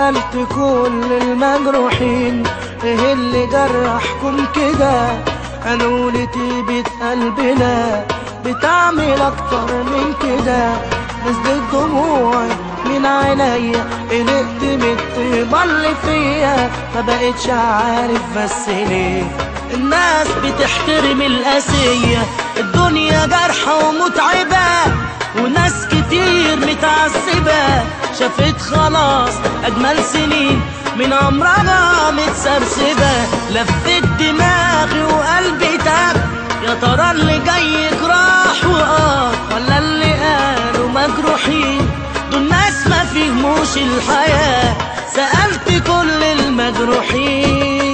سألت كل المجروحين ايه اللي جرحكم كده قالوا لي طيبة قلبنا بتعمل اكتر من كده نزلت دموعي من عينيا قلقت من الطيبة اللي فيا ما بقتش عارف بس ليه الناس بتحترم القاسية الدنيا جارحة ومتعبة وناس كتير متعذبة شافت خلاص أجمل سنين من عمرها متسرسبة لفت دماغي وقلبي تاب يا ترى اللي جاي جراح وآه ولا اللي قالوا مجروحين دول ناس ما فهموش الحياة سألت كل المجروحين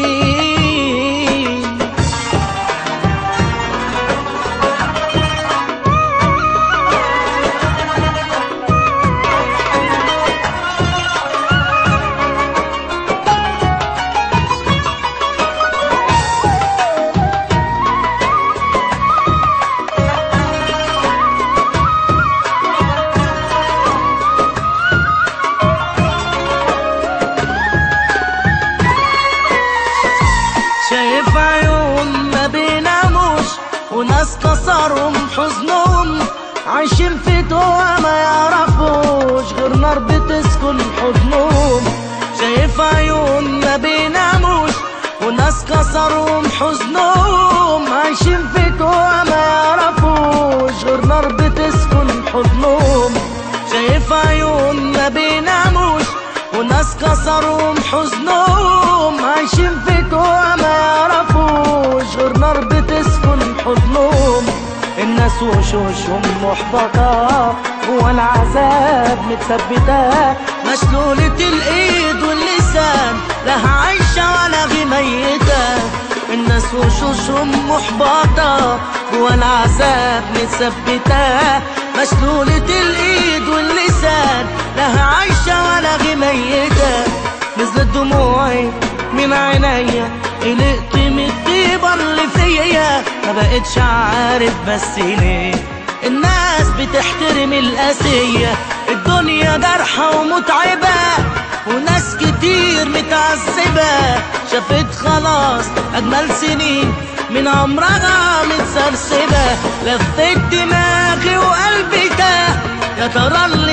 شايف عيون ما بيناموش وناس كسرهم حزنهم عايشين في توه ما يعرفوش غير نار بتسكن حضنهم شايف عيون ما بيناموش وناس كسرهم حزنهم عايشين في توه ما يعرفوش غير نار بتسكن حضنهم شايف عيون ما بيناموش وناس كسرهم حزنهم عايشين في توه ما يعرفوش غير نار بتسكن حضنهم الناس وشوشهم محبطة جوا العذاب متثبتة مشلولة الإيد واللسان لا عايشة ولا غي ميتة الناس وشوشهم محبطة جوا العذاب متثبتة مشلولة الإيد واللسان لا عايشة ولا غي ميتة نزلت دموعي من عينيا قلقت من الطيبة اللي فيا ما بقتش عارف بس ليه الناس بتحترم القاسية الدنيا جارحة ومتعبة وناس كتير متعذبة شافت خلاص أجمل سنين من عمرها متسرسبة لفت دماغي وقلبي تاه يا ترى اللي